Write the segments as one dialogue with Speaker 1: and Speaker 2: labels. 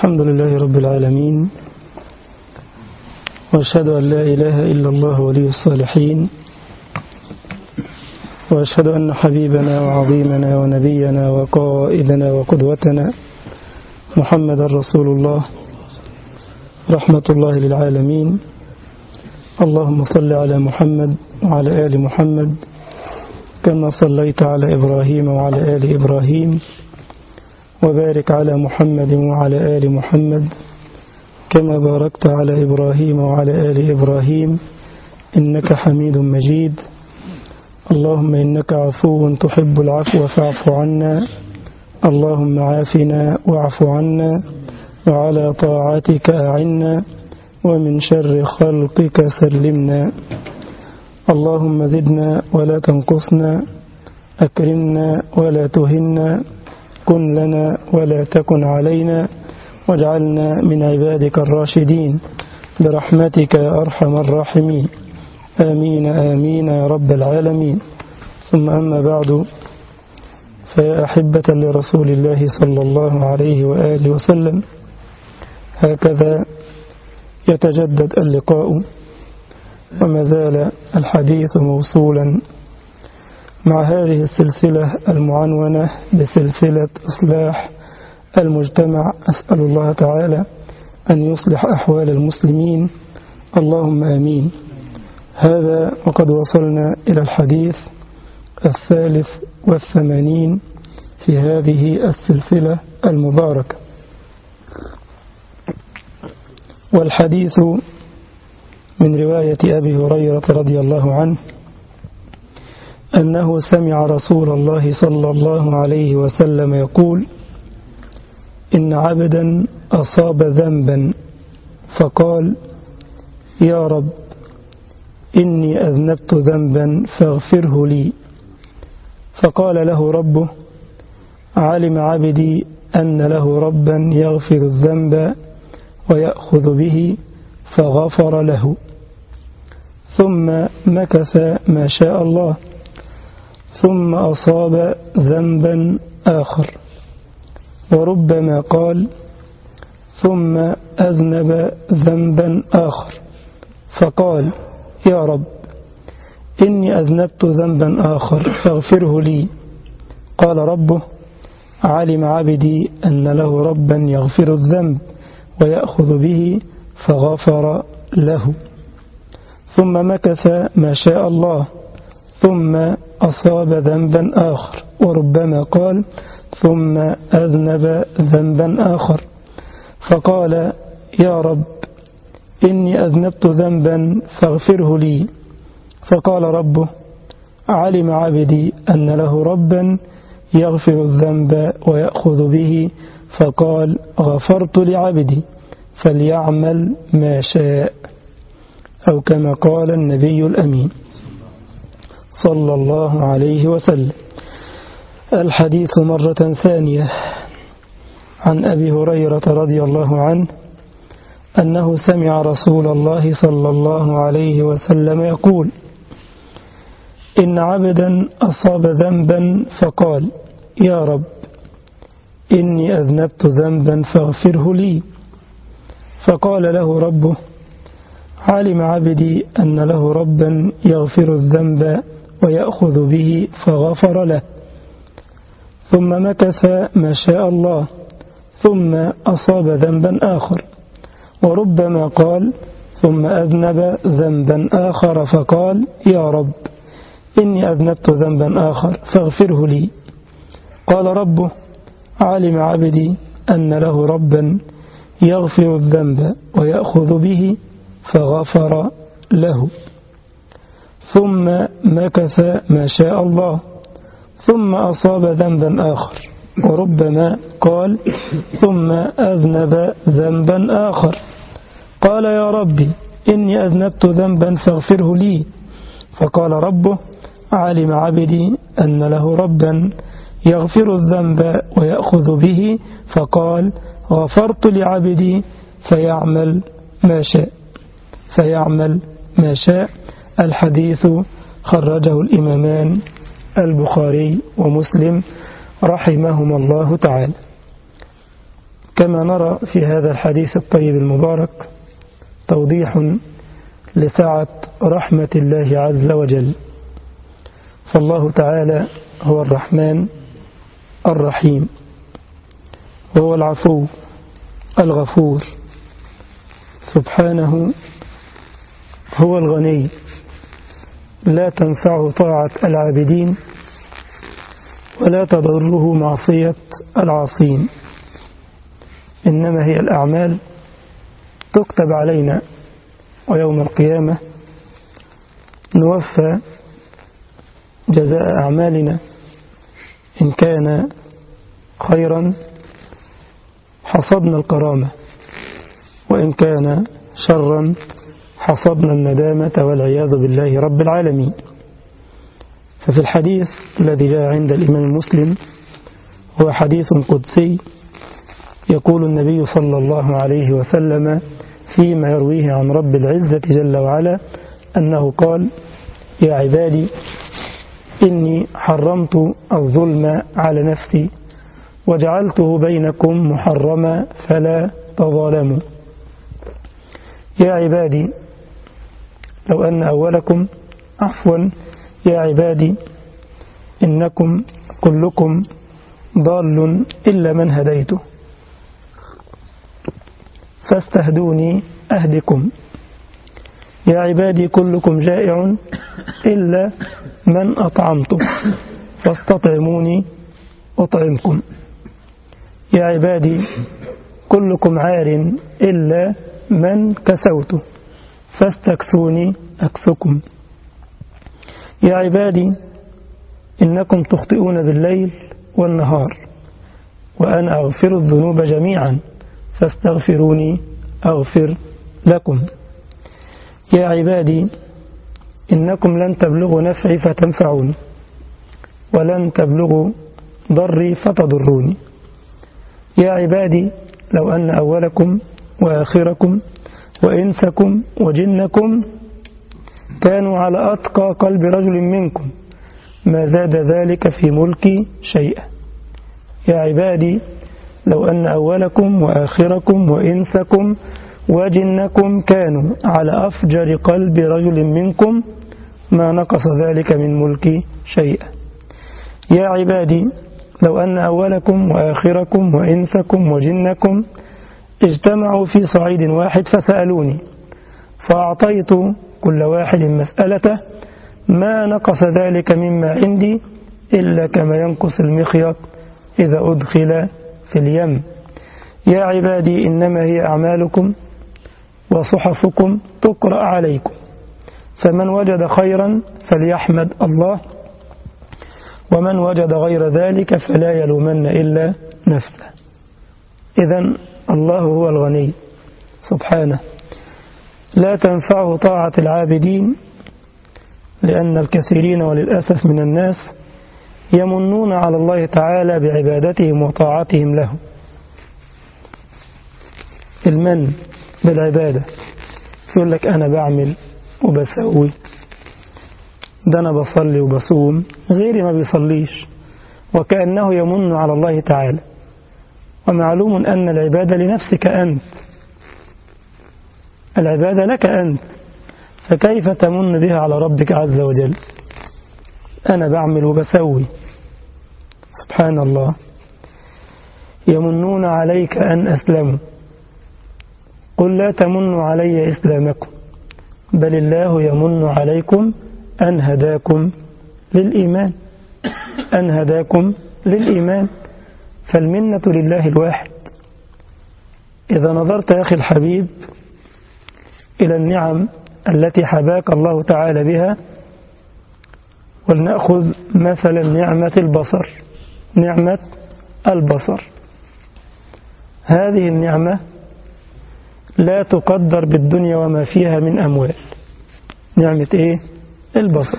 Speaker 1: الحمد لله رب العالمين وأشهد أن لا إله إلا الله ولي الصالحين وأشهد أن حبيبنا وعظيمنا ونبينا وقائدنا وقدوتنا محمد رسول الله رحمة الله للعالمين اللهم صل على محمد وعلى آل محمد كما صليت على إبراهيم وعلى آل إبراهيم وبارك على محمد وعلى آل محمد كما باركت على إبراهيم وعلى آل إبراهيم إنك حميد مجيد اللهم إنك عفو تحب العفو فاعف عنا اللهم عافنا واعف عنا وعلى طاعتك أعنا ومن شر خلقك سلمنا اللهم زدنا ولا تنقصنا أكرمنا ولا تهنا كن لنا ولا تكن علينا واجعلنا من عبادك الراشدين برحمتك يا أرحم الراحمين آمين آمين يا رب العالمين ثم أما بعد فيا أحبة لرسول الله صلى الله عليه وآله وسلم هكذا يتجدد اللقاء وما زال الحديث موصولا مع هذه السلسلة المعنونة بسلسلة إصلاح المجتمع أسأل الله تعالى أن يصلح أحوال المسلمين اللهم آمين هذا وقد وصلنا إلى الحديث الثالث والثمانين في هذه السلسلة المباركة والحديث من رواية أبي هريرة رضي الله عنه أنه سمع رسول الله صلى الله عليه وسلم يقول إن عبدا أصاب ذنبا فقال يا رب إني أذنبت ذنبا فاغفره لي فقال له ربه علم عبدي أن له ربا يغفر الذنب ويأخذ به فغفر له ثم مكث ما شاء الله ثم أصاب ذنبا آخر وربما قال ثم أذنب ذنبا آخر فقال يا رب إني أذنبت ذنبا آخر فاغفره لي قال ربه علم عبدي أن له ربا يغفر الذنب ويأخذ به فغفر له ثم مكث ما شاء الله ثم أصاب ذنبا آخر وربما قال ثم أذنب ذنبا آخر فقال يا رب إني أذنبت ذنبا فاغفره لي فقال ربه علم عبدي أن له ربا يغفر الذنب ويأخذ به فقال غفرت لعبدي فليعمل ما شاء أو كما قال النبي الأمين صلى الله عليه وسلم الحديث مرة ثانية عن أبي هريرة رضي الله عنه أنه سمع رسول الله صلى الله عليه وسلم يقول إن عبدا أصاب ذنبا فقال يا رب إني أذنبت ذنبا فاغفره لي فقال له ربه علم عبدي أن له ربا يغفر الذنب ويأخذ به فغفر له ثم مكث ما شاء الله ثم أصاب ذنبا آخر وربما قال ثم أذنب ذنبا آخر فقال يا رب إني أذنبت ذنبا آخر فاغفره لي قال ربه علم عبدي أن له ربا يغفر الذنب ويأخذ به فغفر له ثم مكث ما شاء الله ثم أصاب ذنبا آخر وربما قال ثم أذنب ذنبا آخر قال يا ربي إني أذنبت ذنبا فاغفره لي فقال ربه علم عبدي أن له ربا يغفر الذنب ويأخذ به فقال غفرت لعبدي فيعمل ما شاء فيعمل ما شاء الحديث خرجه الإمامان البخاري ومسلم رحمهما الله تعالى كما نرى في هذا الحديث الطيب المبارك توضيح لسعة رحمة الله عز وجل فالله تعالى هو الرحمن الرحيم وهو العفو الغفور سبحانه هو الغني لا تنفعه طاعة العابدين ولا تضره معصية العاصين إنما هي الأعمال تكتب علينا ويوم القيامة نوفى جزاء أعمالنا إن كان خيرا حصدنا الكرامة وإن كان شرا حصدنا الندامة والعياذ بالله رب العالمين ففي الحديث الذي جاء عند الإمام المسلم هو حديث قدسي يقول النبي صلى الله عليه وسلم فيما يرويه عن رب العزة جل وعلا أنه قال يا عبادي إني حرمت الظلم على نفسي وجعلته بينكم محرما فلا تظالموا يا عبادي لو أن أولكم عفوا يا عبادي إنكم كلكم ضال إلا من هديته فاستهدوني أهدكم يا عبادي كلكم جائع إلا من أطعمتم فاستطعموني أطعمكم يا عبادي كلكم عار إلا من كسوت فاستكسوني أكسكم يا عبادي إنكم تخطئون بالليل والنهار وأنا أغفر الذنوب جميعا فاستغفروني أغفر لكم يا عبادي إنكم لن تبلغوا نفعي فتنفعوني ولن تبلغوا ضري فتضروني يا عبادي لو أن أولكم وآخركم وإنسكم وجنكم كانوا على أتقى قلب رجل منكم ما زاد ذلك في ملكي شيئا يا عبادي لو أن أولكم وآخركم وإنسكم وجنكم كانوا على أفجر قلب رجل منكم ما نقص ذلك من ملكي شيئا يا عبادي لو أن أولكم وآخركم وإنسكم وجنكم اجتمعوا في صعيد واحد فسألوني فأعطيت كل واحد مسألته ما نقص ذلك مما عندي إلا كما ينقص المخيط إذا أدخل في اليم يا عبادي إنما هي أعمالكم وصحفكم تقرأ عليكم فمن وجد خيرا فليحمد الله ومن وجد غير ذلك فلا يلومن إلا نفسه إذا الله هو الغني سبحانه لا تنفعه طاعة العابدين لأن الكثيرين وللأسف من الناس يمنون على الله تعالى بعبادتهم وطاعتهم له المن بالعبادة يقول لك أنا بعمل وبسوي ده أنا بصلي وبصوم غيري ما بيصليش وكأنه يمن على الله تعالى ومعلوم أن العبادة لنفسك أنت العبادة لك أنت فكيف تمن بها على ربك عز وجل أنا بعمل وبسوي سبحان الله يمنون عليك أن أسلموا قل لا تمنوا علي إسلامكم بل الله يمن عليكم أن هداكم للإيمان أن هداكم للإيمان فالمنة لله الواحد إذا نظرت يا أخي الحبيب إلى النعم التي حباك الله تعالى بها ولنأخذ مثلا نعمة البصر نعمة البصر هذه النعمة لا تقدر بالدنيا وما فيها من أموال نعمة إيه؟ البصر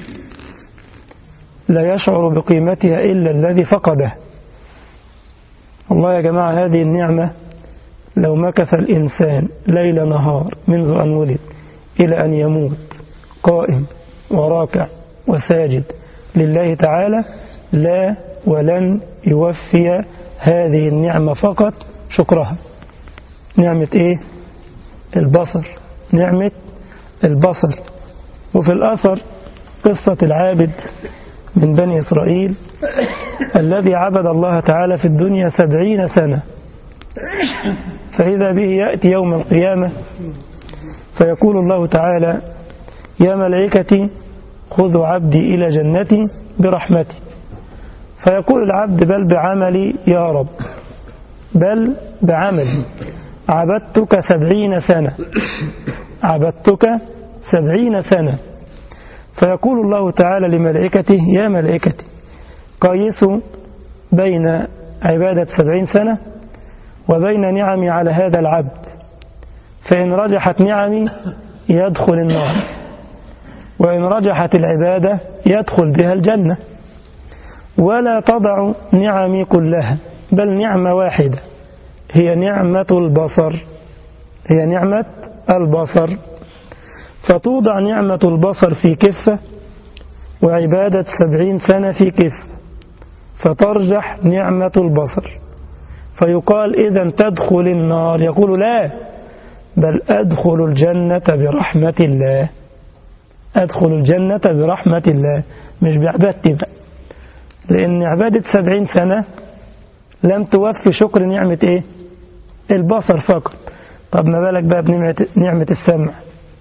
Speaker 1: لا يشعر بقيمتها إلا الذي فقده الله يا جماعة هذه النعمة لو مكث الإنسان ليل نهار منذ أن ولد إلى أن يموت قائم وراكع وساجد لله تعالى لا ولن يوفي هذه النعمة فقط شكرها نعمة إيه البصر نعمة البصر وفي الأثر قصة العابد من بني إسرائيل الذي عبد الله تعالى في الدنيا سبعين سنة فإذا به يأتي يوم القيامة فيقول الله تعالى يا ملائكتي خذوا عبدي إلى جنتي برحمتي فيقول العبد بل بعملي يا رب بل بعملي عبدتك سبعين سنة عبدتك سبعين سنة فيقول الله تعالى لملائكته يا ملائكتي قيسوا بين عبادة سبعين سنة وبين نعمي على هذا العبد فإن رجحت نعمي يدخل النار وإن رجحت العبادة يدخل بها الجنة ولا تضع نعمي كلها بل نعمة واحدة هي نعمة البصر هي نعمة البصر فتوضع نعمة البصر في كفة وعبادة سبعين سنة في كفة فترجح نعمة البصر فيقال إذا تدخل النار يقول لا بل أدخل الجنة برحمة الله أدخل الجنة برحمة الله مش بعبادتي بقى لأن عبادة سبعين سنة لم توفي شكر نعمة إيه البصر فقط طب ما بالك بقى بنعمة نعمة السمع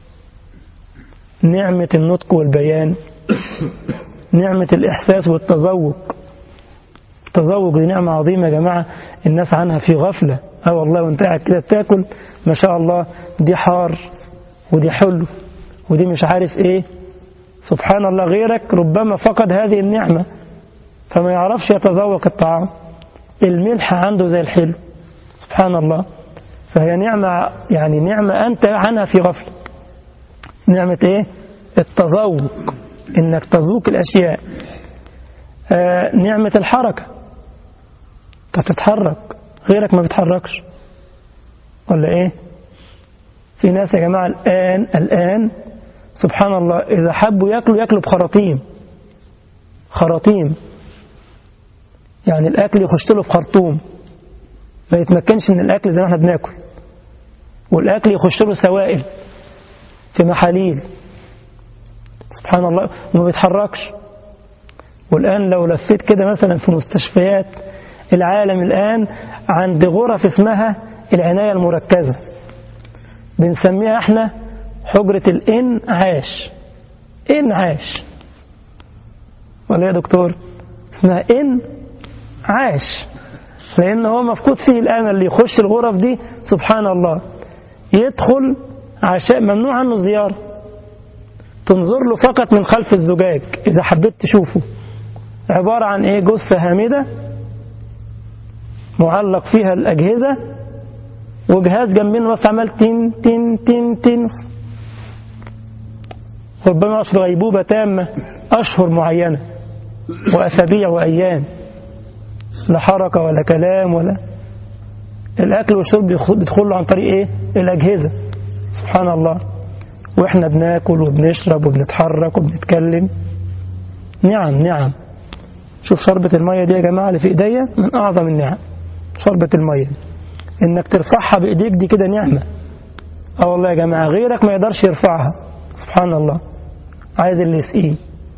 Speaker 1: نعمة النطق والبيان نعمة الإحساس والتذوق التذوق دي نعمة عظيمة يا جماعة الناس عنها في غفلة اه والله وانت قاعد كده بتاكل ما شاء الله دي حار ودي حلو ودي مش عارف ايه سبحان الله غيرك ربما فقد هذه النعمة فما يعرفش يتذوق الطعام الملح عنده زي الحلو سبحان الله فهي نعمة يعني نعمة أنت عنها في غفلة نعمة إيه التذوق إنك تذوق الأشياء آه نعمة الحركة أنت تتحرك غيرك ما بيتحركش ولا إيه في ناس يا جماعة الآن الآن سبحان الله إذا حبوا يأكلوا يأكلوا بخراطيم خراطيم يعني الأكل يخش له في خرطوم ما يتمكنش من الأكل زي ما احنا بناكل والأكل يخش له سوائل في محاليل سبحان الله وما بيتحركش والآن لو لفيت كده مثلا في مستشفيات العالم الآن عند غرف اسمها العناية المركزة بنسميها احنا حجرة الإنعاش إنعاش ولا يا دكتور اسمها إن عاش لأن هو مفقود فيه الآن اللي يخش الغرف دي سبحان الله يدخل عشان ممنوع عنه الزيارة تنظر له فقط من خلف الزجاج إذا حبيت تشوفه عبارة عن إيه جثة هامدة معلق فيها الأجهزة وجهاز جنبين بس عمال تن تن تن تن ربما أشهر غيبوبة تامة أشهر معينة وأسابيع وأيام لا حركة ولا كلام ولا الأكل والشرب بيدخل له عن طريق إيه الأجهزة سبحان الله وإحنا بناكل وبنشرب وبنتحرك وبنتكلم نعم نعم شوف شربة المية دي يا جماعة اللي في إيديا من أعظم النعم شربة المية إنك ترفعها بإيديك دي كده نعمة اه والله يا جماعة غيرك ما يقدرش يرفعها سبحان الله عايز اللي يسقيه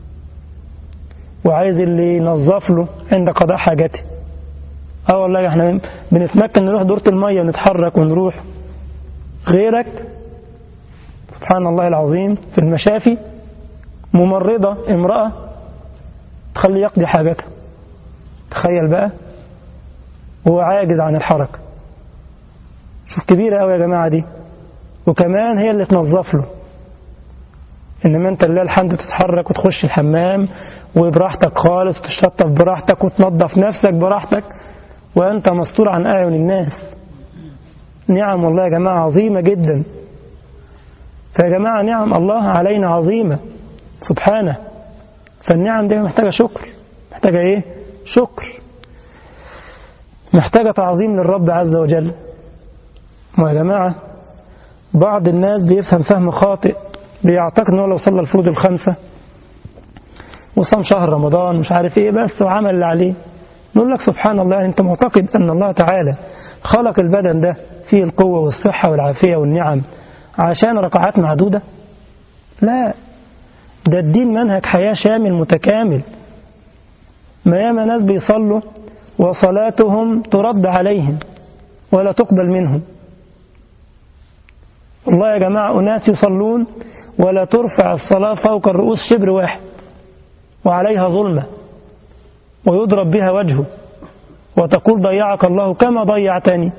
Speaker 1: وعايز اللي ينظف له عند قضاء حاجته اه والله احنا بنتمكن نروح دورة المية ونتحرك ونروح غيرك سبحان الله العظيم في المشافي ممرضة امرأة تخلي يقضي حاجته تخيل بقى هو عاجز عن الحركة شوف كبيرة قوي يا جماعة دي وكمان هي اللي تنظف له انما انت اللي الحمد تتحرك وتخش الحمام وبراحتك خالص وتشطف براحتك وتنظف نفسك براحتك وانت مستور عن اعين الناس نعم والله يا جماعة عظيمة جدا فيا جماعة نعم الله علينا عظيمة سبحانه فالنعم دي محتاجة شكر محتاجة ايه شكر محتاجة تعظيم للرب عز وجل ويا جماعة بعض الناس بيفهم فهم خاطئ بيعتقد انه لو صلى الفروض الخمسة وصام شهر رمضان مش عارف ايه بس وعمل اللي عليه نقول لك سبحان الله انت معتقد ان الله تعالى خلق البدن ده فيه القوة والصحة والعافية والنعم عشان ركعات معدودة لا ده الدين منهج حياة شامل متكامل ما ياما ناس بيصلوا وصلاتهم ترد عليهم ولا تقبل منهم والله يا جماعة أناس يصلون ولا ترفع الصلاة فوق الرؤوس شبر واحد وعليها ظلمة ويضرب بها وجهه وتقول ضيعك الله كما ضيعتني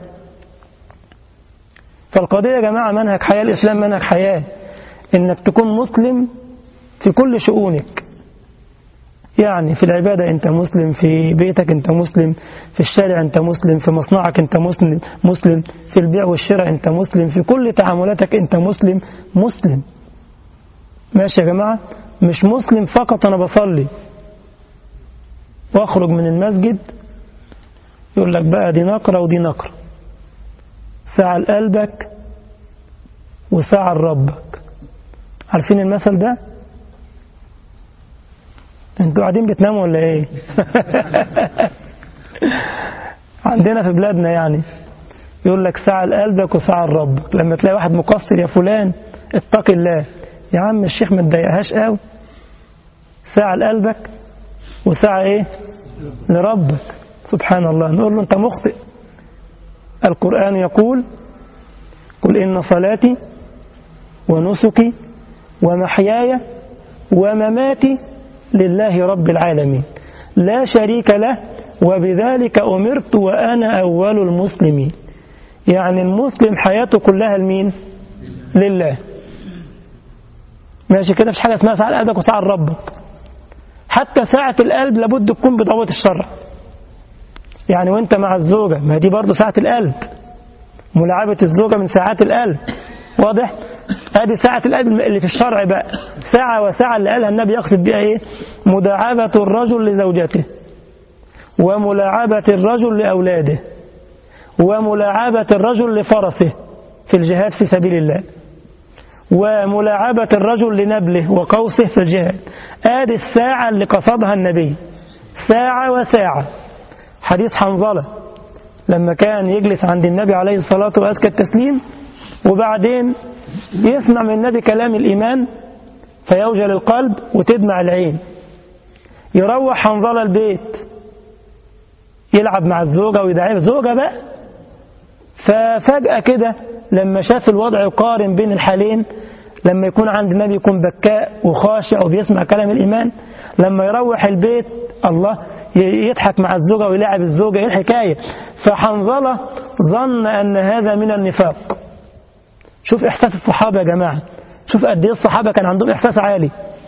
Speaker 1: فالقضية يا جماعة منهج حياة الإسلام منهج حياة إنك تكون مسلم في كل شؤونك يعني في العبادة أنت مسلم في بيتك أنت مسلم في الشارع أنت مسلم في مصنعك أنت مسلم مسلم في البيع والشراء أنت مسلم في كل تعاملاتك أنت مسلم مسلم ماشي يا جماعة مش مسلم فقط أنا بصلي واخرج من المسجد يقول لك بقى دي نقرة ودي نقرة ساعة لقلبك وساعة لربك عارفين المثل ده انتوا قاعدين بتناموا ولا ايه عندنا في بلادنا يعني يقول لك ساعة لقلبك وساعة لربك لما تلاقي واحد مقصر يا فلان اتق الله يا عم الشيخ ما تضايقهاش قوي ساعة لقلبك وساعة ايه لربك سبحان الله نقول له انت مخطئ القرآن يقول قل إن صلاتي ونسكي ومحياي ومماتي لله رب العالمين لا شريك له وبذلك أمرت وأنا أول المسلمين يعني المسلم حياته كلها لمين لله ماشي كده مش حاجة اسمها ساعة قلبك وساعة ربك حتى ساعة القلب لابد تكون بضوابط الشرع يعني وانت مع الزوجة ما دي برضه ساعة القلب ملاعبة الزوجة من ساعات القلب واضح ادي ساعة القلب اللي في الشرع بقى ساعة وساعة اللي قالها النبي يقصد بها ايه مداعبة الرجل لزوجته وملاعبة الرجل لأولاده وملاعبة الرجل لفرسه في الجهاد في سبيل الله وملاعبة الرجل لنبله وقوسه في الجهاد ادي الساعة اللي قصدها النبي ساعة وساعة حديث حنظلة لما كان يجلس عند النبي عليه الصلاة وأزكى التسليم وبعدين يسمع من النبي كلام الإيمان فيوجل القلب وتدمع العين يروح حنظلة البيت يلعب مع الزوجة ويدعي زوجة بقى ففجأة كده لما شاف الوضع يقارن بين الحالين لما يكون عند النبي يكون بكاء وخاشع وبيسمع كلام الإيمان لما يروح البيت الله يضحك مع الزوجة ويلعب الزوجة ايه الحكاية فحنظلة ظن أن هذا من النفاق شوف إحساس الصحابة يا جماعة شوف قد ايه الصحابة كان عندهم إحساس عالي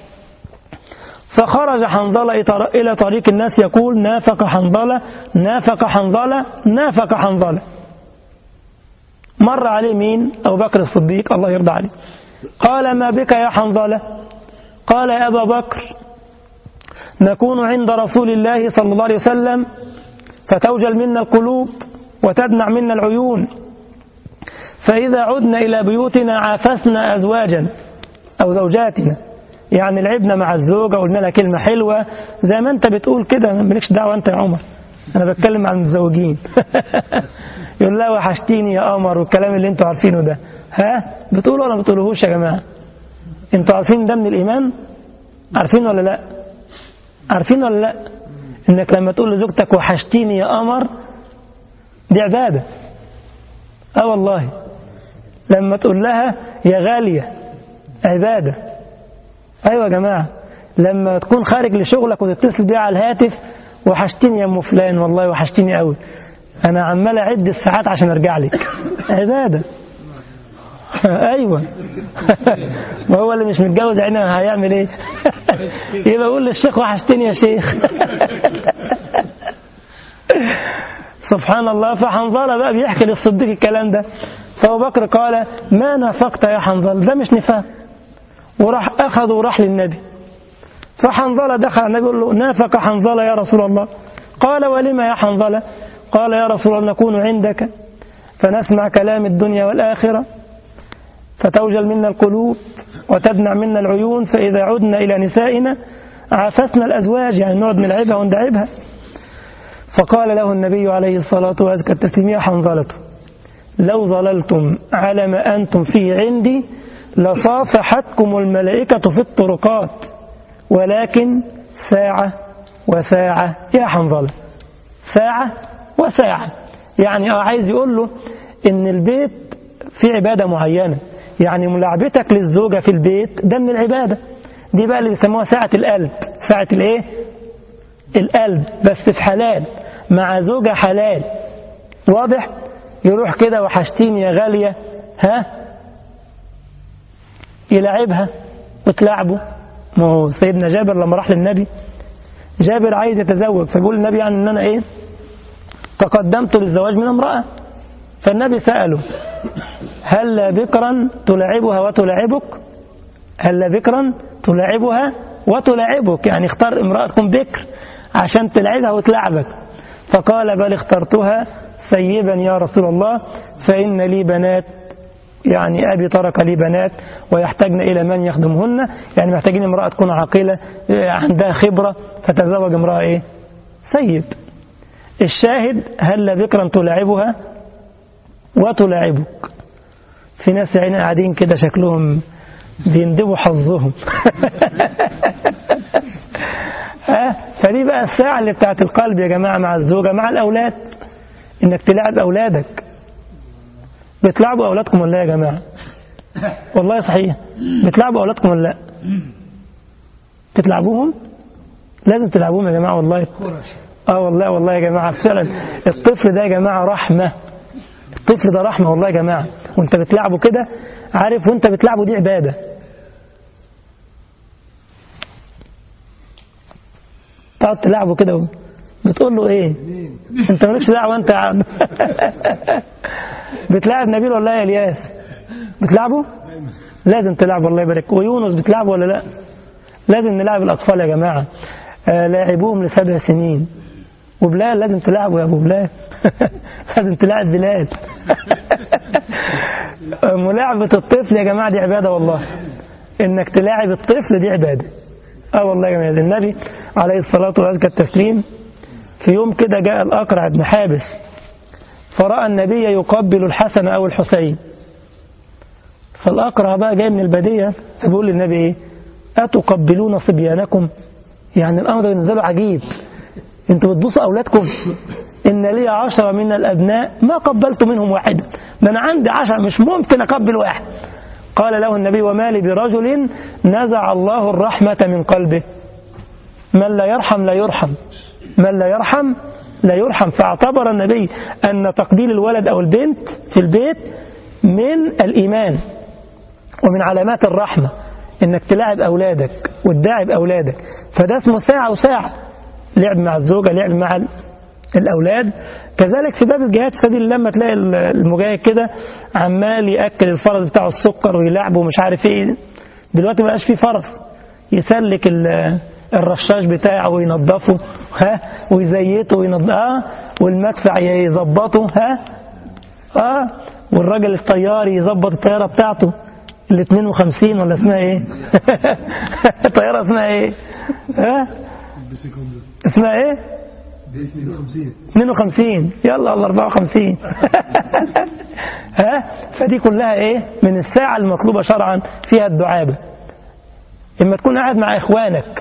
Speaker 1: فخرج حنظلة إلى طريق الناس يقول نافق حنظلة نافق حنظلة نافق حنظلة مر عليه مين أبو بكر الصديق الله يرضى عليه قال ما بك يا حنظلة قال يا أبا بكر نكون عند رسول الله صلى الله عليه وسلم فتوجل منا القلوب وتدمع منا العيون فإذا عدنا إلى بيوتنا عافسنا أزواجا أو زوجاتنا يعني لعبنا مع الزوجة قلنا لها كلمة حلوة زي ما أنت بتقول كده مالكش دعوة أنت يا عمر أنا بتكلم عن المتزوجين يقول لها وحشتيني يا قمر والكلام اللي أنتوا عارفينه ده ها بتقولوا ولا ما بتقولوهوش يا جماعة أنتوا عارفين ده من الإيمان عارفين ولا لأ عارفين ولا لا انك لما تقول لزوجتك وحشتيني يا قمر دي عبادة اه والله لما تقول لها يا غالية عبادة ايوه يا جماعة لما تكون خارج لشغلك وتتصل بيها على الهاتف وحشتيني يا ام فلان والله وحشتيني قوي انا عمال اعد الساعات عشان ارجع لك عبادة ايوه ما هو اللي مش متجوز عينه هيعمل ايه يبقى يقول للشيخ وحشتني يا شيخ سبحان الله فحنظلة بقى بيحكي للصديق الكلام ده فأبو بكر قال ما نافقت يا حنظلة ده مش نفاق وراح أخذ وراح للنبي فحنظلة دخل على النبي يقول له نافق حنظلة يا رسول الله قال ولما يا حنظلة قال يا رسول الله نكون عندك فنسمع كلام الدنيا والآخرة فتوجل منا القلوب وتدمع منا العيون فإذا عدنا إلى نسائنا عافسنا الأزواج يعني نقعد نلعبها وندعبها فقال له النبي عليه الصلاة وأزكى التسليم يا حنظلة لو ظللتم على ما أنتم فيه عندي لصافحتكم الملائكة في الطرقات ولكن ساعة وساعة يا حنظلة ساعة وساعة يعني اه عايز يقول له ان البيت في عبادة معينة يعني ملاعبتك للزوجة في البيت ده من العبادة دي بقى اللي بيسموها ساعة القلب ساعة الايه القلب بس في حلال مع زوجة حلال واضح يروح كده وحشتيني يا غالية ها يلعبها وتلعبه ما هو سيدنا جابر لما راح للنبي جابر عايز يتزوج فبيقول النبي يعني ان انا ايه تقدمت للزواج من امرأة فالنبي سأله هل بكرا تلاعبها وتلاعبك هل بكرا تلاعبها وتلاعبك يعني اختار امرأة تكون بكر عشان تلعبها وتلعبك فقال بل اخترتها سيبا يا رسول الله فإن لي بنات يعني أبي ترك لي بنات ويحتاجن إلى من يخدمهن يعني محتاجين امرأة تكون عاقلة عندها خبرة فتزوج امرأة إيه سيد الشاهد هل بكرا تلاعبها وتلاعبك في ناس يعني قاعدين كده شكلهم بيندبوا حظهم فدي بقى الساعة اللي بتاعت القلب يا جماعة مع الزوجة مع الأولاد إنك تلعب أولادك بتلعبوا أولادكم ولا يا جماعة والله صحيح بتلعبوا أولادكم ولا لا بتلعبوهم لازم تلعبوهم يا جماعة والله اه والله والله يا جماعة فعلا الطفل ده يا جماعة رحمة الطفل ده رحمة والله يا جماعة وانت بتلعبه كده عارف وانت بتلعبه دي عبادة تقعد تلعبه كده بتقول له ايه انت مالكش دعوه انت عم. بتلعب نبيل ولا يا الياس بتلعبه لازم تلعب الله يبارك ويونس بتلعبه ولا لا لازم نلعب الاطفال يا جماعه آه لاعبوهم لسبع سنين وبلال لازم تلعبه يا ابو بلال لازم تلعب بلال ملاعبة الطفل يا جماعة دي عبادة والله انك تلاعب الطفل دي عبادة اه والله يا جماعة النبي عليه الصلاة وأزكى التسليم في يوم كده جاء الأقرع بن حابس فرأى النبي يقبل الحسن أو الحسين فالأقرع بقى جاي من البدية فبيقول للنبي إيه أتقبلون صبيانكم يعني الأمر ده بالنسبة له عجيب انتوا بتبصوا أولادكم إن لي عشرة من الأبناء ما قبلت منهم واحدا ده أنا عندي عشرة مش ممكن أقبل واحد قال له النبي وما لي برجل نزع الله الرحمة من قلبه من لا يرحم لا يرحم من لا يرحم لا يرحم فاعتبر النبي أن تقبيل الولد أو البنت في البيت من الإيمان ومن علامات الرحمة إنك تلاعب أولادك وتداعب أولادك فده اسمه ساعة وساعة لعب مع الزوجة لعب مع الأولاد كذلك في باب الجهاد سبيل لما تلاقي المجاهد كده عمال يأكل الفرس بتاعه السكر ويلعبه ومش عارف ايه دلوقتي ما بقاش فيه فرس يسلك الرشاش بتاعه وينظفه ها ويزيته وينظفه اه والمدفع يظبطه ها اه والراجل الطيار يظبط الطيارة بتاعته ال 52 ولا اسمها ايه الطيارة اسمها ايه ها اسمها ايه 52 يلا الله 54 ها فدي كلها ايه من الساعة المطلوبة شرعا فيها الدعابة اما تكون قاعد مع اخوانك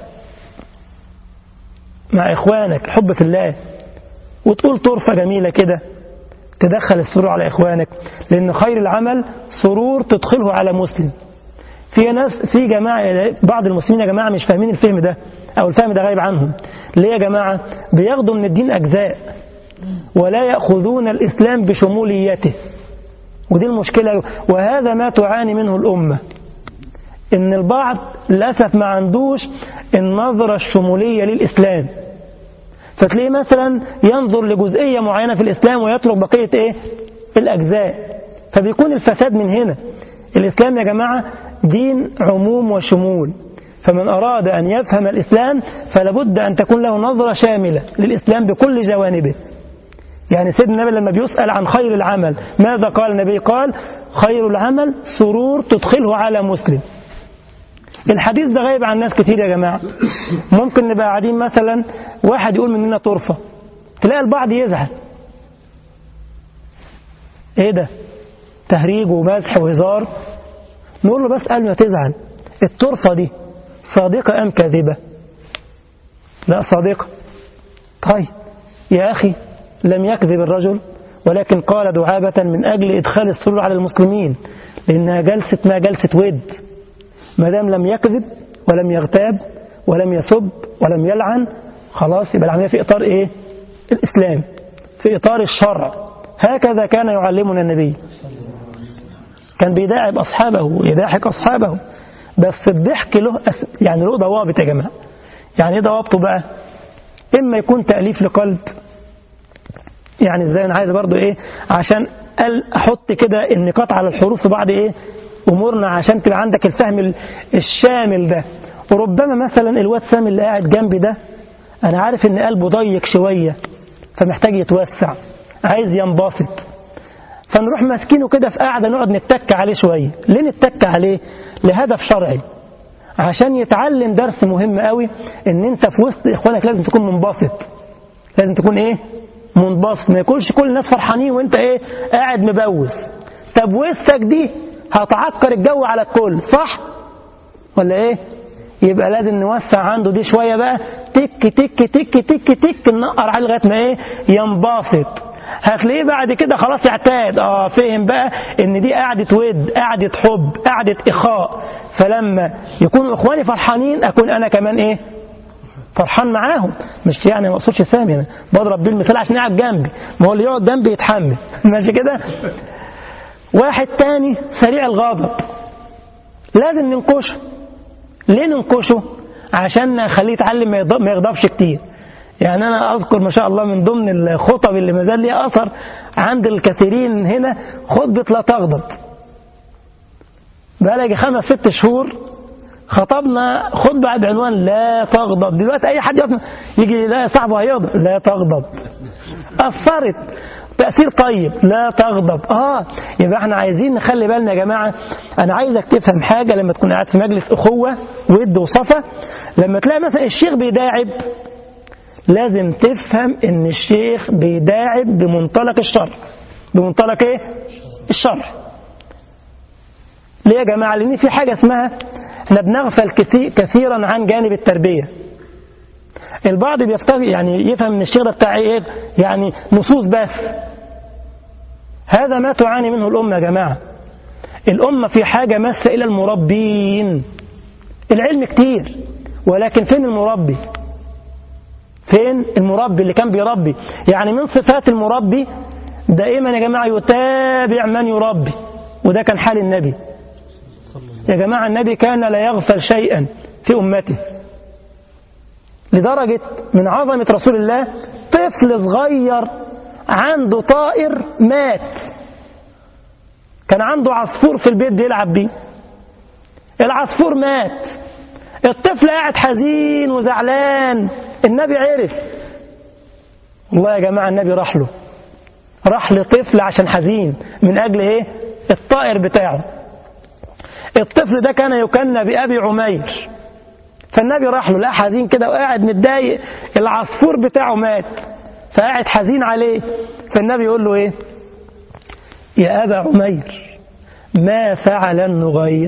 Speaker 1: مع اخوانك الحب في الله وتقول طرفة جميلة كده تدخل السرور على اخوانك لان خير العمل سرور تدخله على مسلم في ناس في جماعة بعض المسلمين يا جماعة مش فاهمين الفهم ده أو الفهم ده غايب عنهم ليه يا جماعة بياخدوا من الدين أجزاء ولا يأخذون الإسلام بشموليته ودي المشكلة وهذا ما تعاني منه الأمة إن البعض للأسف ما عندوش النظرة الشمولية للإسلام فتلاقيه مثلا ينظر لجزئية معينة في الإسلام ويترك بقية إيه الأجزاء فبيكون الفساد من هنا الإسلام يا جماعة دين عموم وشمول فمن أراد أن يفهم الإسلام فلابد أن تكون له نظرة شاملة للإسلام بكل جوانبه يعني سيدنا النبي لما بيسأل عن خير العمل ماذا قال النبي قال خير العمل سرور تدخله على مسلم الحديث ده غايب عن ناس كتير يا جماعة ممكن نبقى قاعدين مثلا واحد يقول مننا طرفة تلاقي البعض يزعل ايه ده تهريج ومزح وهزار نقول له بس قبل ما تزعل الطرفة دي صادقة أم كاذبة لا صادقة طيب يا أخي لم يكذب الرجل ولكن قال دعابة من أجل إدخال السرور على المسلمين لأنها جلسة ما جلسة ود ما دام لم يكذب ولم يغتاب ولم يسب ولم يلعن خلاص يبقى العملية في إطار إيه الإسلام في إطار الشرع هكذا كان يعلمنا النبي كان بيداعب أصحابه يضحك أصحابه بس الضحك له أس... يعني له ضوابط يا جماعة يعني ايه ضوابطه بقى إما يكون تأليف لقلب يعني ازاي أنا عايز برضو إيه عشان أحط كده النقاط على الحروف في بعض إيه أمورنا عشان تبقى عندك الفهم الشامل ده وربما مثلا الواد سامي اللي قاعد جنبي ده أنا عارف إن قلبه ضيق شوية فمحتاج يتوسع عايز ينبسط فنروح ماسكينه كده في قاعدة نقعد نتك عليه شوية ليه نتك عليه لهدف شرعي عشان يتعلم درس مهم قوي ان انت في وسط اخوانك لازم تكون منبسط لازم تكون ايه منبسط ما يكونش كل الناس فرحانين وانت ايه قاعد مبوز طب وسك دي هتعكر الجو على الكل صح ولا ايه يبقى لازم نوسع عنده دي شوية بقى تك تك تك تك تك نقر عليه لغاية ما ايه ينبسط هتلاقيه بعد كده خلاص اعتاد اه فهم بقى ان دي قعدة ود قعدة حب قعدة اخاء فلما يكونوا اخواني فرحانين اكون انا كمان ايه فرحان معاهم مش يعني ما اقصدش سامي انا بضرب بيه المثال عشان قاعد جنبي ما هو اللي يقعد جنبي يتحمل ماشي كده واحد تاني سريع الغضب لازم ننكشه ليه ننكشه عشان نخليه يتعلم ما يغضبش كتير يعني أنا أذكر ما شاء الله من ضمن الخطب اللي ما زال لي أثر عند الكثيرين هنا خطبة لا تغضب بقى خمس ست شهور خطبنا خطبة بعنوان لا تغضب دلوقتي أي حد يقف يجي لا صاحبه هيغضب لا تغضب أثرت تأثير طيب لا تغضب آه يبقى احنا عايزين نخلي بالنا يا جماعة أنا عايزك تفهم حاجة لما تكون قاعد في مجلس أخوة ود وصفة لما تلاقي مثلا الشيخ بيداعب لازم تفهم ان الشيخ بيداعب بمنطلق الشرع بمنطلق ايه الشرع ليه يا جماعة لان في حاجة اسمها احنا بنغفل كثيرا عن جانب التربية البعض بيفتكر يعني يفهم ان الشيخ ده بتاع ايه يعني نصوص بس هذا ما تعاني منه الأمة يا جماعة الأمة في حاجة ماسة إلى المربين العلم كتير ولكن فين المربي فين المربي اللي كان بيربي يعني من صفات المربي دائما يا جماعة يتابع من يربي وده كان حال النبي يا جماعة النبي كان لا يغفل شيئا في أمته لدرجة من عظمة رسول الله طفل صغير عنده طائر مات كان عنده عصفور في البيت بيلعب بيه العصفور مات الطفل قاعد حزين وزعلان النبي عرف والله يا جماعة النبي راح له راح لطفل عشان حزين من أجل إيه الطائر بتاعه الطفل ده كان يكنى بأبي عمير فالنبي راح له لا حزين كده وقاعد متضايق العصفور بتاعه مات فقاعد حزين عليه فالنبي يقول له ايه يا أبا عمير ما فعل النغير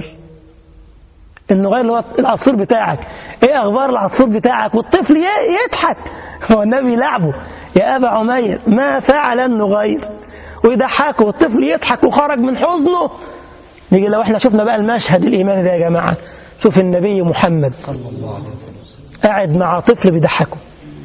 Speaker 1: النغير اللي هو العصفور بتاعك ايه اخبار العصفور بتاعك والطفل يضحك هو النبي يلعبه يا ابا عمير ما فعل النغير ويضحكه والطفل يضحك وخرج من حضنه نيجي لو احنا شفنا بقى المشهد الايماني ده يا جماعه شوف النبي محمد قاعد مع طفل بيضحكه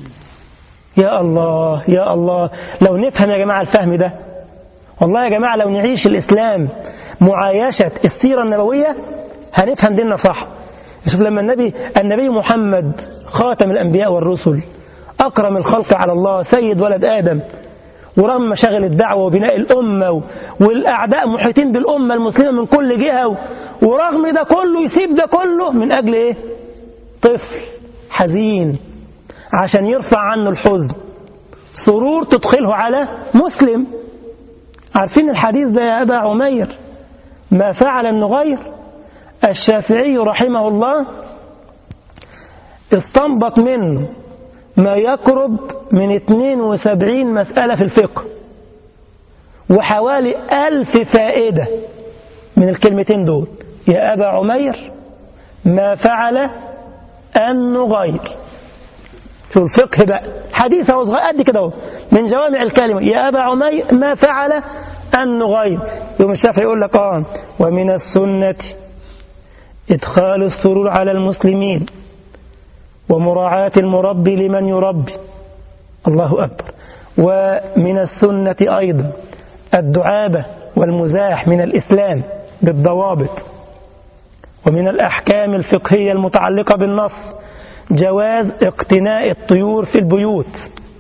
Speaker 1: يا الله يا الله لو نفهم يا جماعه الفهم ده والله يا جماعه لو نعيش الاسلام معايشه السيره النبويه هنفهم ديننا صح شوف لما النبي النبي محمد خاتم الأنبياء والرسل أكرم الخلق على الله سيد ولد آدم ورغم مشاغل الدعوة وبناء الأمة والأعداء محيطين بالأمة المسلمة من كل جهة ورغم ده كله يسيب ده كله من أجل إيه طفل حزين عشان يرفع عنه الحزن سرور تدخله على مسلم عارفين الحديث ده يا أبا عمير ما فعل النغير الشافعي رحمه الله استنبط منه ما يقرب من 72 مسألة في الفقه وحوالي ألف فائدة من الكلمتين دول يا أبا عمير ما فعل أن نغير شو الفقه بقى حديث هو صغير قد كده اهو من جوامع الكلمة يا أبا عمير ما فعل أن نغير يوم الشافعي يقول لك آه ومن السنة إدخال السرور على المسلمين ومراعاة المربي لمن يربي الله أكبر ومن السنة أيضا الدعابة والمزاح من الإسلام بالضوابط ومن الأحكام الفقهية المتعلقة بالنص جواز اقتناء الطيور في البيوت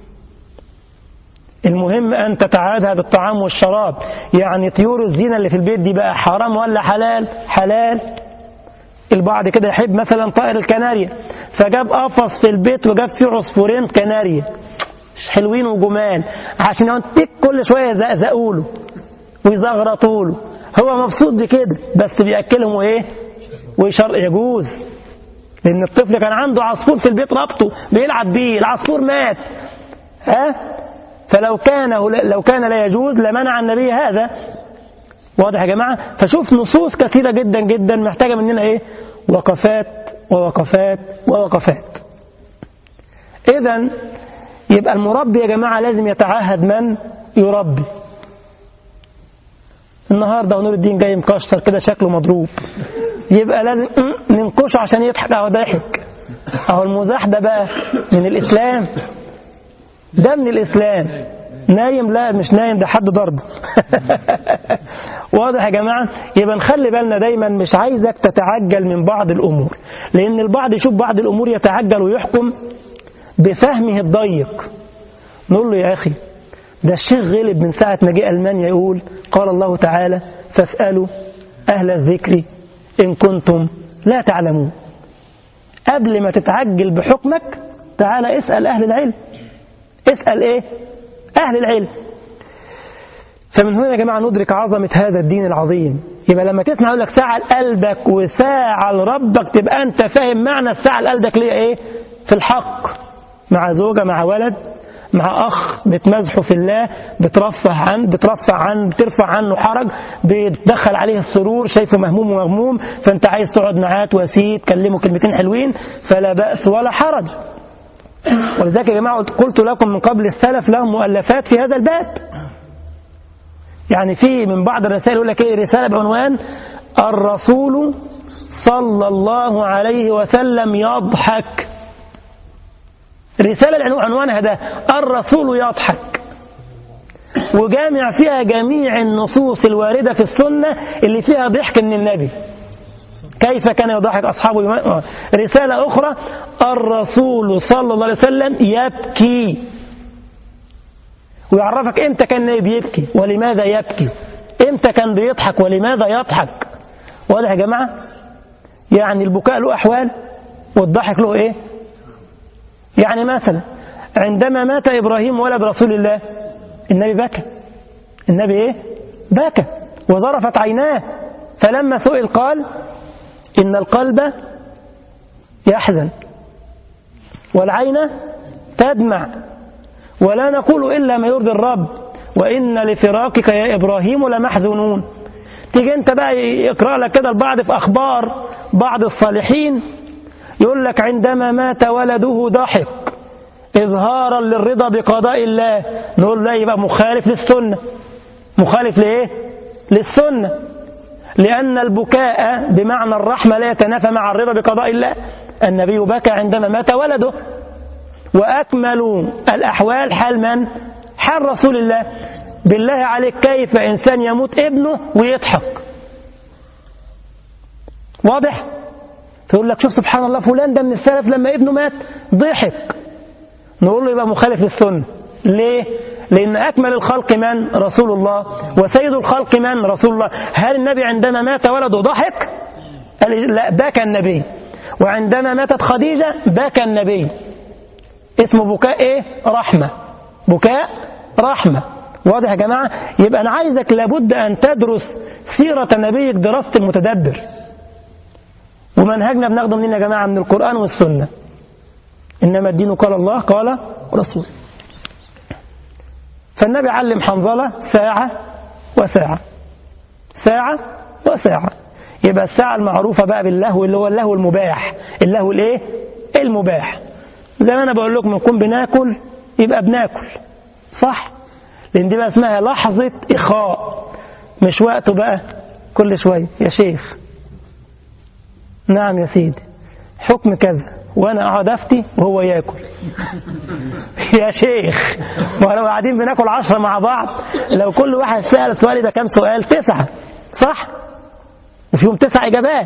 Speaker 1: المهم أن تتعادها بالطعام والشراب يعني طيور الزينة اللي في البيت دي بقى حرام ولا حلال حلال البعض كده يحب مثلا طائر الكناريا فجاب قفص في البيت وجاب فيه عصفورين كناريا حلوين وجمال عشان ينتك كل شوية يزقزقوا له ويزغرطوا له هو مبسوط بكده بس بيأكلهم وإيه ويشر يجوز لأن الطفل كان عنده عصفور في البيت ربطه بيلعب بيه العصفور مات ها فلو كان لو كان لا يجوز لمنع النبي هذا واضح يا جماعة فشوف نصوص كثيرة جدا جدا محتاجة مننا ايه وقفات ووقفات ووقفات اذا يبقى المربي يا جماعة لازم يتعهد من يربي النهاردة ونور الدين جاي مكشر كده شكله مضروب يبقى لازم ننكشه عشان يضحك اهو ضحك اهو المزاح ده بقى من الاسلام ده من الاسلام نايم لا مش نايم ده حد ضربه واضح يا جماعة يبقى نخلي بالنا دايما مش عايزك تتعجل من بعض الأمور لأن البعض يشوف بعض الأمور يتعجل ويحكم بفهمه الضيق نقول له يا أخي ده الشيخ غلب من ساعة ما جه ألمانيا يقول قال الله تعالى فاسألوا أهل الذكر إن كنتم لا تعلمون قبل ما تتعجل بحكمك تعالى اسأل أهل العلم اسأل إيه أهل العلم فمن هنا يا جماعة ندرك عظمة هذا الدين العظيم يبقى لما تسمع يقول لك ساعة لقلبك وساعة لربك تبقى أنت فاهم معنى الساعة لقلبك ليه إيه في الحق مع زوجة مع ولد مع أخ بتمزحه في الله بترفع عن بترفع عن بترفع عنه حرج بتدخل عليه السرور شايفه مهموم ومغموم فأنت عايز تقعد معاه تواسيه تكلمه كلمتين حلوين فلا بأس ولا حرج ولذلك يا جماعة قلت لكم من قبل السلف لهم مؤلفات في هذا الباب يعني في من بعض الرسائل يقول لك ايه رسالة بعنوان الرسول صلى الله عليه وسلم يضحك رسالة عنوانها ده الرسول يضحك وجامع فيها جميع النصوص الواردة في السنة اللي فيها ضحك من النبي كيف كان يضحك أصحابه رسالة أخرى الرسول صلى الله عليه وسلم يبكي ويعرفك امتى كان النبي بيبكي ولماذا يبكي امتى كان بيضحك ولماذا يضحك واضح يا جماعة يعني البكاء له أحوال والضحك له إيه يعني مثلا عندما مات إبراهيم ولد رسول الله النبي بكى النبي إيه بكى وظرفت عيناه فلما سئل قال إن القلب يحزن والعين تدمع ولا نقول إلا ما يرضي الرب وإن لفراقك يا إبراهيم لمحزونون تيجي أنت بقى يقرأ لك كده البعض في أخبار بعض الصالحين يقول لك عندما مات ولده ضحك إظهارا للرضا بقضاء الله نقول لا يبقى مخالف للسنة مخالف لإيه للسنة لأن البكاء بمعنى الرحمة لا يتنافى مع الرضا بقضاء الله النبي بكى عندما مات ولده وأكمل الأحوال حال من؟ حال رسول الله بالله عليك كيف إنسان يموت ابنه ويضحك واضح؟ تقول لك شوف سبحان الله فلان ده من السلف لما ابنه مات ضحك نقول له يبقى مخالف للسنة ليه؟ لأن أكمل الخلق من؟ رسول الله وسيد الخلق من؟ رسول الله هل النبي عندما مات ولده ضحك؟ قال لا بكى النبي وعندما ماتت خديجة بكى النبي اسمه بكاء ايه؟ رحمة بكاء رحمة واضح يا جماعة؟ يبقى أنا عايزك لابد أن تدرس سيرة نبيك دراسة المتدبر ومنهجنا بناخده منين يا جماعة من القرآن والسنة إنما الدين قال الله قال رسول فالنبي علم حنظلة ساعة وساعة ساعة وساعة يبقى الساعة المعروفة بقى باللهو اللي هو اللهو المباح اللهو الايه المباح زي ما انا بقول لكم نكون بناكل يبقى بناكل صح لان دي بقى اسمها لحظة اخاء مش وقته بقى كل شوية يا شيخ نعم يا سيدي حكم كذا وانا اقعد افتي وهو ياكل يا شيخ ولو قاعدين بناكل عشرة مع بعض لو كل واحد سأل السؤال يبقى كام سؤال تسعة صح وفيهم تسع اجابات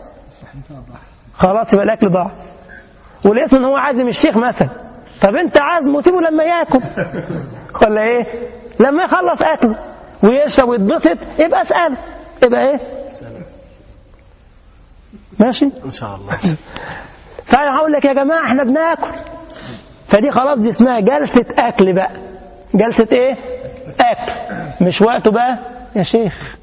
Speaker 1: خلاص يبقى الاكل ضاع والاسم ان هو عازم الشيخ مثلا طب انت عازمه سيبه لما ياكل ولا ايه لما يخلص اكله ويشرب ويتبسط يبقى اساله يبقى ايه ماشي
Speaker 2: ان شاء الله
Speaker 1: فانا هقول لك يا جماعه احنا بناكل فدي خلاص دي اسمها جلسه اكل بقى جلسه ايه اكل مش وقته بقى يا شيخ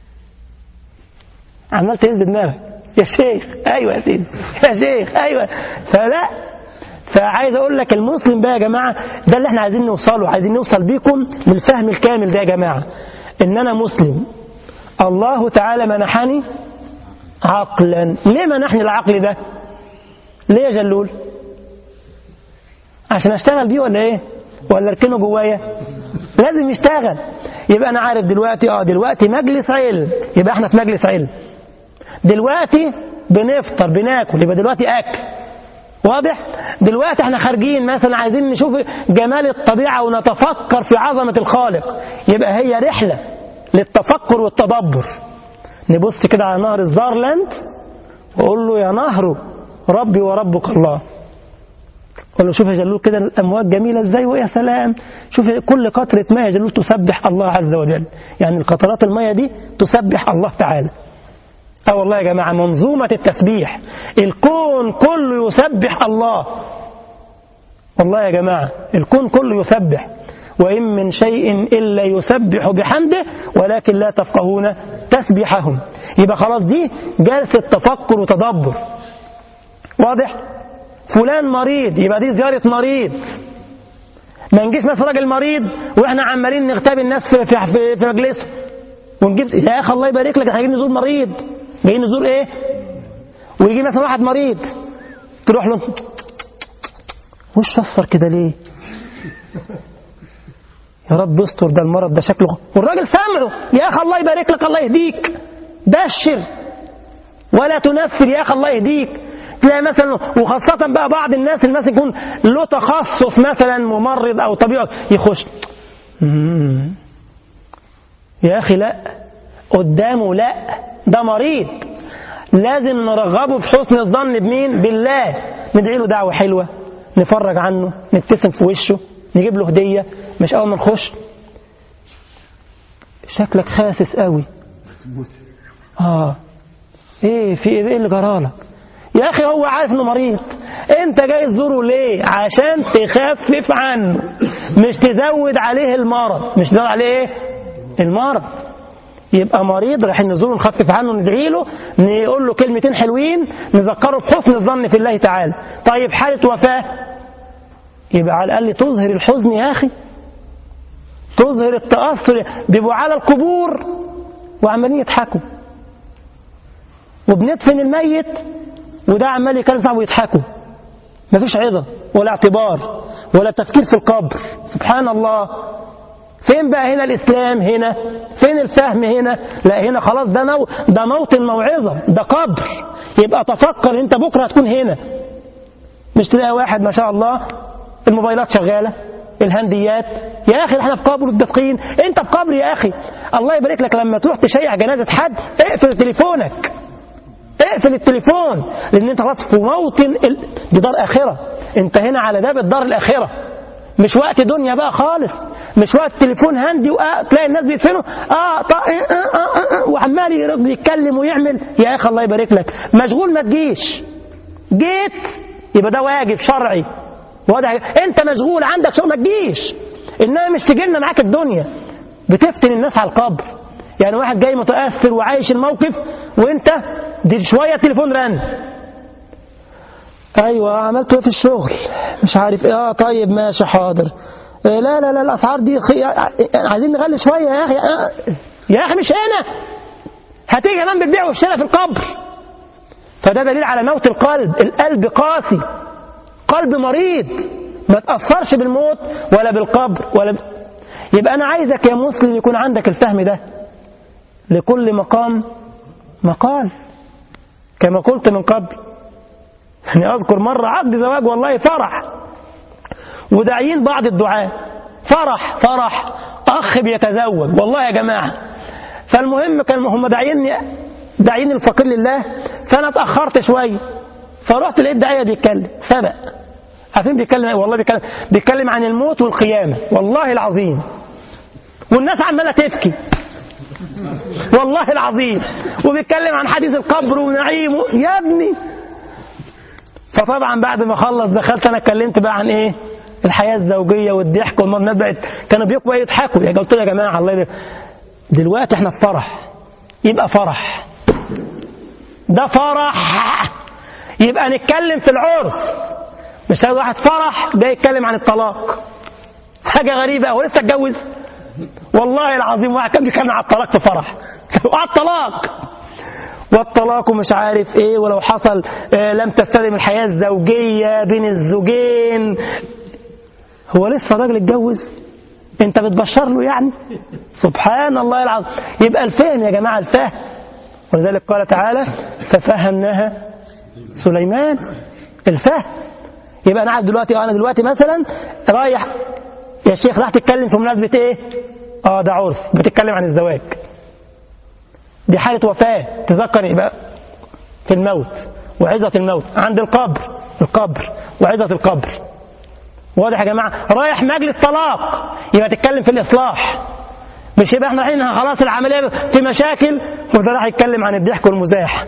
Speaker 1: عمال تهز دماغك يا شيخ ايوه يا سيدي يا شيخ ايوه فلا فعايز اقول لك المسلم بقى يا جماعه ده اللي احنا عايزين نوصله عايزين نوصل بيكم للفهم الكامل ده يا جماعه ان انا مسلم الله تعالى منحني عقلا ليه منحني العقل ده ليه يا جلول عشان اشتغل بيه ولا ايه ولا اركنه جوايا لازم يشتغل يبقى انا عارف دلوقتي اه دلوقتي مجلس علم يبقى احنا في مجلس علم دلوقتي بنفطر بناكل يبقى دلوقتي اكل واضح دلوقتي احنا خارجين مثلا عايزين نشوف جمال الطبيعه ونتفكر في عظمه الخالق يبقى هي رحله للتفكر والتدبر نبص كده على نهر الزارلاند واقول له يا نهر ربي وربك الله قال له شوف يا جلول كده الامواج جميله ازاي ويا سلام شوف كل قطره ماء يا جلول تسبح الله عز وجل يعني القطرات الميه دي تسبح الله تعالى اه والله يا جماعه منظومه التسبيح الكون كله يسبح الله والله يا جماعه الكون كله يسبح وإن من شيء إلا يسبح بحمده ولكن لا تفقهون تسبيحهم يبقى خلاص دي جلسة تفكر وتدبر واضح فلان مريض يبقى دي زيارة مريض ما نجيش مثلا راجل مريض واحنا عمالين نغتاب الناس في في في, في مجلسه ونجيب يا اخي الله يبارك لك احنا جايين نزور مريض جايين نزور ايه ويجي مثلا واحد مريض تروح له وش اصفر كده ليه يا رب استر ده المرض ده شكله والراجل سامعه يا اخي الله يبارك لك الله يهديك بشر ولا تنفر يا اخي الله يهديك تلاقي مثلا وخاصة بقى بعض الناس اللي مثلا يكون له تخصص مثلا ممرض أو طبيب يخش مم. يا أخي لا قدامه لا ده مريض لازم نرغبه في حسن الظن بمين بالله ندعي له دعوة حلوة نفرج عنه نبتسم في وشه نجيب له هدية مش أول ما نخش شكلك خاسس قوي اه ايه في ايه اللي جرالك يا اخي هو عارف انه مريض انت جاي تزوره ليه عشان تخفف عنه مش تزود عليه المرض مش تزود عليه ايه المرض يبقى مريض رايحين نزوره نخفف عنه ندعي له نقول له كلمتين حلوين نذكره بحسن الظن في الله تعالى طيب حالة وفاة يبقى على الأقل تظهر الحزن يا أخي تظهر التأثر بيبقوا على القبور وعمالين يضحكوا وبندفن الميت وده عمال يكلم صاحبه ويضحكوا مفيش عظة ولا اعتبار ولا تفكير في القبر سبحان الله فين بقى هنا الإسلام هنا فين الفهم هنا لا هنا خلاص ده نو ده موطن موعظة ده قبر يبقى تفكر انت بكرة هتكون هنا مش تلاقي واحد ما شاء الله الموبايلات شغالة الهنديات يا اخي احنا في قبر التدقين انت في قبر يا اخي الله يبارك لك لما تروح تشيع جنازة حد اقفل تليفونك اقفل التليفون لان انت خلاص في موطن ال... دي دار اخره انت هنا على باب الدار الاخره مش وقت دنيا بقى خالص مش وقت تليفون هندي وتلاقي الناس بيدفنوا اه, طا... آه, آه, آه, آه وعمال يرد يتكلم ويعمل يا اخي الله يبارك لك مشغول ما تجيش جيت يبقى ده واجب شرعي واضح انت مشغول عندك شغل ما تجيش انما مش تجي لنا معاك الدنيا بتفتن الناس على القبر يعني واحد جاي متاثر وعايش الموقف وانت دي شويه تليفون رن ايوه عملت ايه في الشغل مش عارف ايه اه طيب ماشي حاضر لا لا لا الأسعار دي خي... عايزين نغلي شوية يا أخي يا أخي مش هنا هتيجي كمان بتبيع والشراء في القبر فده دليل على موت القلب القلب قاسي قلب مريض ما تأثرش بالموت ولا بالقبر ولا ب... يبقى أنا عايزك يا مسلم يكون عندك الفهم ده لكل مقام مقال كما قلت من قبل يعني أذكر مرة عقد زواج والله فرح وداعيين بعض الدعاء فرح فرح أخ بيتزوج والله يا جماعة فالمهم كان هم داعيين داعيين الفقير لله فأنا اتأخرت شوية فرحت لقيت داعية بيتكلم سبق عارفين بيتكلم والله بيتكلم بيتكلم عن الموت والقيامة والله العظيم والناس عمالة تبكي والله العظيم وبيتكلم عن حديث القبر ونعيمه يا ابني فطبعا بعد ما خلص دخلت انا اتكلمت بقى عن ايه الحياه الزوجيه والضحك والناس بقت كانوا بيبقوا يضحكوا يعني قلت يا جماعه الله يبقى. دلوقتي احنا في فرح يبقى فرح ده فرح يبقى نتكلم في العرس مش هذا واحد فرح جاي يتكلم عن الطلاق حاجه غريبه هو لسه اتجوز والله العظيم واحد كان بيتكلم على الطلاق في فرح وعلى الطلاق والطلاق مش عارف ايه ولو حصل آه لم تستلم الحياة الزوجية بين الزوجين هو لسه راجل اتجوز انت بتبشر له يعني سبحان الله العظيم يبقى الفهم يا جماعة الفهم ولذلك قال تعالى ففهمناها سليمان الفهم يبقى انا عارف دلوقتي انا دلوقتي مثلا رايح يا شيخ راح تتكلم في مناسبة ايه اه ده عرس بتتكلم عن الزواج دي حالة وفاة تذكر يبقى في الموت وعظة الموت عند القبر القبر وعظة القبر واضح يا جماعة رايح مجلس طلاق يبقى تتكلم في الإصلاح مش يبقى احنا رايحين خلاص العملية في مشاكل وده راح يتكلم عن الضحك والمزاح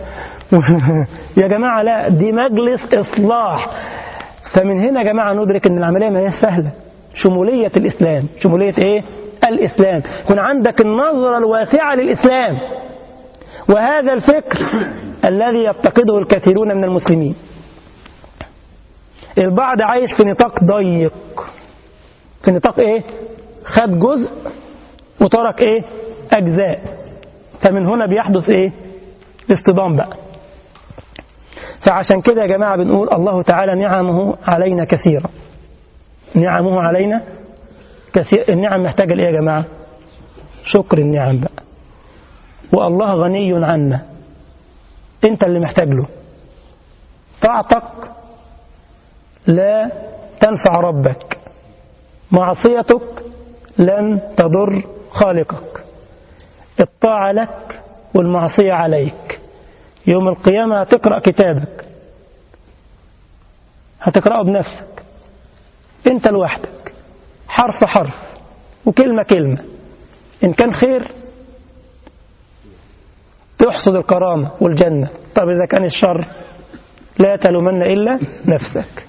Speaker 1: يا جماعة لا دي مجلس إصلاح فمن هنا يا جماعة ندرك ان العملية ما هي سهلة شمولية الإسلام شمولية إيه؟ الإسلام يكون عندك النظرة الواسعة للإسلام وهذا الفكر الذي يفتقده الكثيرون من المسلمين البعض عايش في نطاق ضيق في نطاق ايه خد جزء وترك ايه اجزاء فمن هنا بيحدث ايه اصطدام بقى فعشان كده يا جماعة بنقول الله تعالى نعمه علينا كثيرة نعمه علينا كثير النعم محتاجة لإيه يا جماعة شكر النعم بقى والله غني عنا انت اللي محتاج له طاعتك لا تنفع ربك معصيتك لن تضر خالقك الطاعة لك والمعصية عليك يوم القيامة هتقرأ كتابك هتقرأه بنفسك انت لوحدك حرف حرف وكلمة كلمة إن كان خير تحصد الكرامة والجنة طب إذا كان الشر لا تلومن إلا نفسك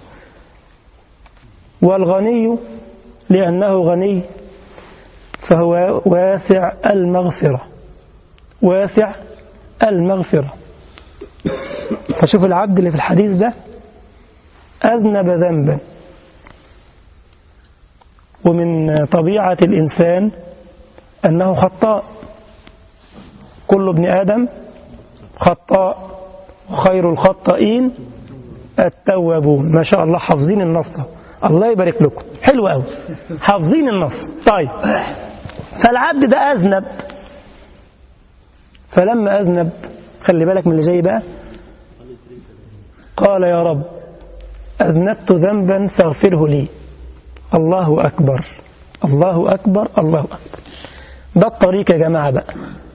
Speaker 1: والغني لأنه غني فهو واسع المغفرة واسع المغفرة فشوف العبد اللي في الحديث ده أذنب ذنبا ومن طبيعة الإنسان أنه خطاء كل ابن آدم خطاء وخير الخطائين التوابون ما شاء الله حافظين النص الله يبارك لكم حلو قوي حافظين النص طيب فالعبد ده أذنب فلما أذنب خلي بالك من اللي جاي بقى قال يا رب أذنبت ذنبا فاغفره لي الله أكبر الله أكبر الله أكبر ده الطريق يا جماعة بقى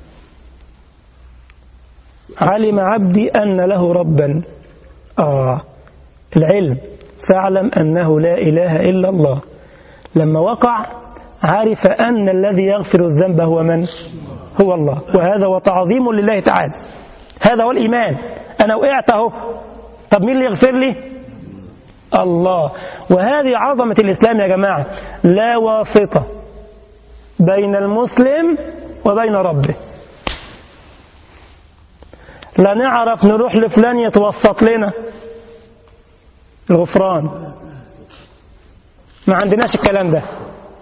Speaker 1: علم عبدي أن له ربا آه العلم فاعلم أنه لا إله إلا الله لما وقع عرف أن الذي يغفر الذنب هو من هو الله وهذا هو تعظيم لله تعالى هذا هو الإيمان أنا وقعت أهو طب مين اللي يغفر لي الله وهذه عظمة الإسلام يا جماعة لا واسطة بين المسلم وبين ربه لا نعرف نروح لفلان يتوسط لنا الغفران ما عندناش الكلام ده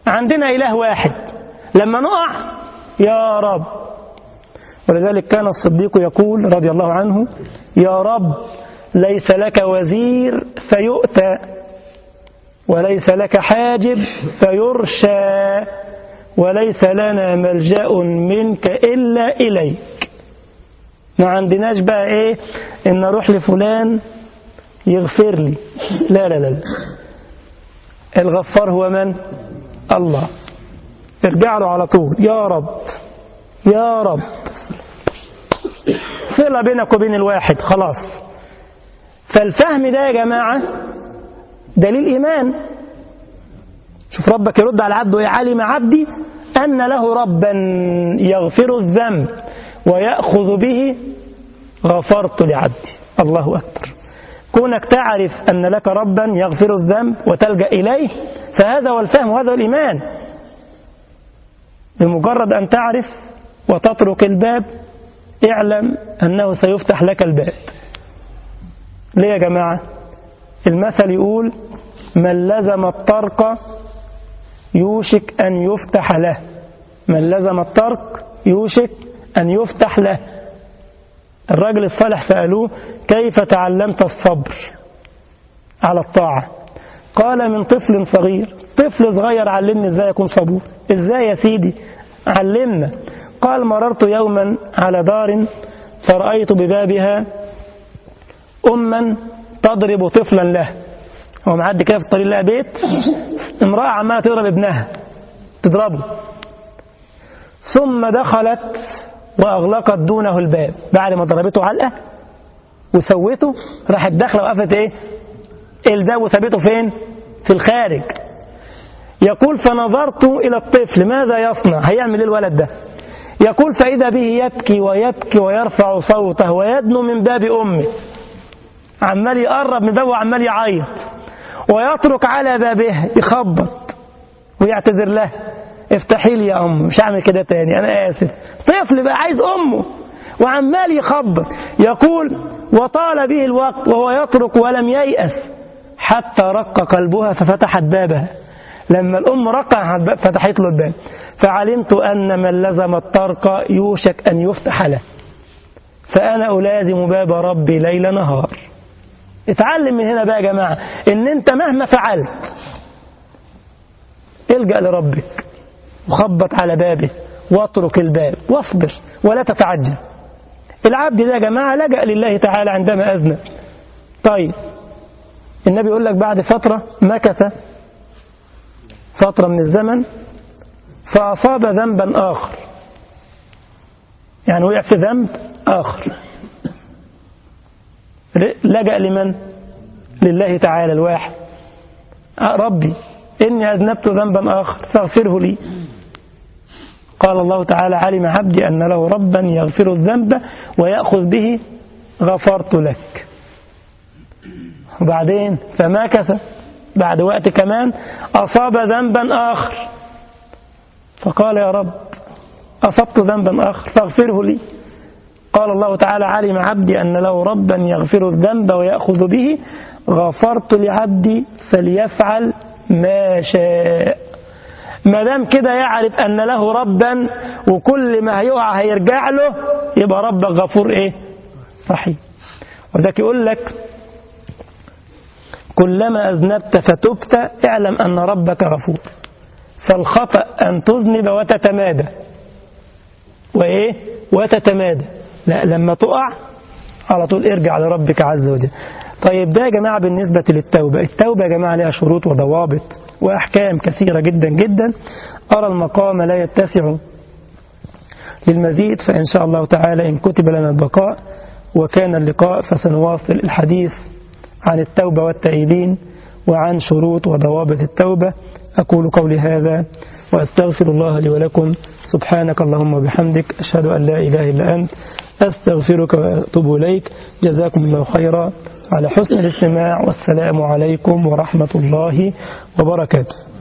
Speaker 1: عندنا إله واحد لما نقع يا رب ولذلك كان الصديق يقول رضي الله عنه يا رب ليس لك وزير فيؤتى وليس لك حاجب فيرشى وليس لنا ملجأ منك إلا إليك ما عندناش بقى إيه إن أروح لفلان يغفر لي لا لا لا, لا. الغفار هو من الله ارجع له على طول يا رب يا رب صلة بينك وبين الواحد خلاص فالفهم ده يا جماعة دليل إيمان شوف ربك يرد على عبده إيه علم عبدي أن له ربا يغفر الذنب ويأخذ به غفرت لعبدي الله أكبر كونك تعرف أن لك ربا يغفر الذنب وتلجأ إليه فهذا هو الفهم وهذا الإيمان بمجرد أن تعرف وتترك الباب اعلم أنه سيفتح لك الباب ليه يا جماعة المثل يقول من لزم الطرق يوشك أن يفتح له من لزم الطرق يوشك أن يفتح له الراجل الصالح سألوه كيف تعلمت الصبر على الطاعة قال من طفل صغير طفل صغير علمني ازاي اكون صبور ازاي يا سيدي علمنا قال مررت يوما على دار فرأيت ببابها أما تضرب طفلا له هو معدي كده في الطريق لها بيت امرأة عمالة تضرب ابنها تضربه ثم دخلت وأغلقت دونه الباب بعد ما ضربته علقة وسوته راحت داخله وقفت ايه الباب وثبته فين في الخارج يقول فنظرت إلى الطفل ماذا يصنع هيعمل ايه الولد ده يقول فإذا به يبكي ويبكي ويرفع صوته ويدنو من باب أمه عمال يقرب من بابه وعمال يعيط ويترك على بابه يخبط ويعتذر له افتحي لي يا أم مش هعمل كده تاني أنا آسف طفل بقى عايز أمه وعمال يخبط يقول وطال به الوقت وهو يترك ولم ييأس حتى رق قلبها ففتحت بابها لما الأم رقع فتحت له الباب فعلمت أن من لزم الطرق يوشك أن يفتح له فأنا ألازم باب ربي ليل نهار اتعلم من هنا بقى يا جماعة ان انت مهما فعلت الجأ لربك وخبط على بابه واترك الباب واصبر ولا تتعجل العبد ده يا جماعة لجأ لله تعالى عندما أذنب طيب النبي يقول لك بعد فترة مكث فترة من الزمن فأصاب ذنبا آخر يعني وقع في ذنب آخر لجأ لمن؟ لله تعالى الواحد ربي إني أذنبت ذنبا آخر فاغفره لي قال الله تعالى علم عبدي أن له ربا يغفر الذنب ويأخذ به غفرت لك وبعدين فمكث بعد وقت كمان أصاب ذنبا آخر فقال يا رب أصبت ذنبا آخر فاغفره لي قال الله تعالى علم عبدي أن له ربا يغفر الذنب ويأخذ به غفرت لعبدي فليفعل ما شاء ما دام كده يعرف أن له ربا وكل ما هيقع هيرجع له يبقى ربك غفور إيه رحيم وذاك يقول لك كلما أذنبت فتبت اعلم أن ربك غفور فالخطأ أن تذنب وتتمادى وإيه وتتمادى لا لما تقع على طول ارجع لربك عز وجل طيب ده يا جماعة بالنسبة للتوبة التوبة يا جماعة لها شروط وضوابط وأحكام كثيرة جدا جدا أرى المقام لا يتسع للمزيد فإن شاء الله تعالى إن كتب لنا البقاء وكان اللقاء فسنواصل الحديث عن التوبة والتائبين وعن شروط وضوابط التوبة أقول قولي هذا وأستغفر الله لي ولكم سبحانك اللهم وبحمدك أشهد أن لا إله إلا أنت أستغفرك وأتوب إليك جزاكم الله خيرا على حسن الاستماع والسلام عليكم ورحمة الله وبركاته